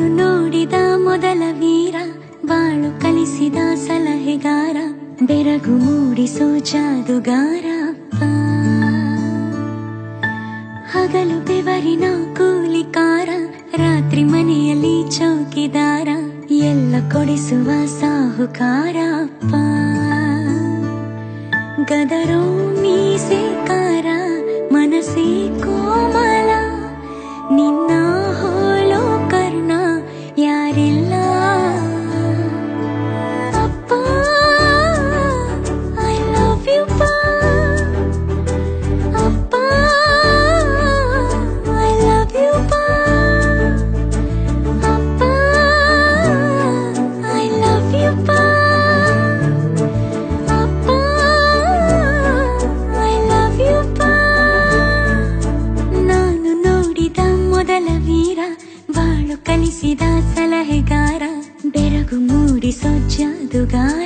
ನಾನು ನೋಡಿದ ಮೊದಲ ವೀರ ಬಾಳು ಕಲಿಸಿದ ಸಲಹೆಗಾರ ಬೆರಗು ಮೂಡಿಸೋ ಜಾದುಗಾರ ಅಪ್ಪ. ಹಗಲು ಬೆವರಿನ ಕೂಲಿಕಾರ ರಾತ್ರಿ ಮನೆಯಲ್ಲಿ ಚೌಕಿದಾರ ಎಲ್ಲ ಕೊಡಿಸುವ ಸಾಹುಕಾರ ಅಪ್ಪ ಗದರೋ ಮೀಸೆಕಾರ ಮನಸ್ಸೇ ಕೋಮಲ ನಿನ್ನ ಹೋಲೋ ಕರ್ಣ ಯಾರಿಲ್ಲ ಅಪ್ಪ ಐ ಲವ್ ಯು ಅಪ್ಪ ಐ ಲವ್ ಯು ಅಪ್ಪ ಐ ಲವ್ ಯು ಅಪ್ಪ ಐ ಲವ್ ಯು ನಾನು ನೋಡಿದ ಮೊದಲ ವೀರ ಬಾಳು ಕಲಿಸಿದ ಸಲಹೆಗಾರ ಬೆರಗು ಮೂಡಿಸೋ ಜಾದುಗಾರ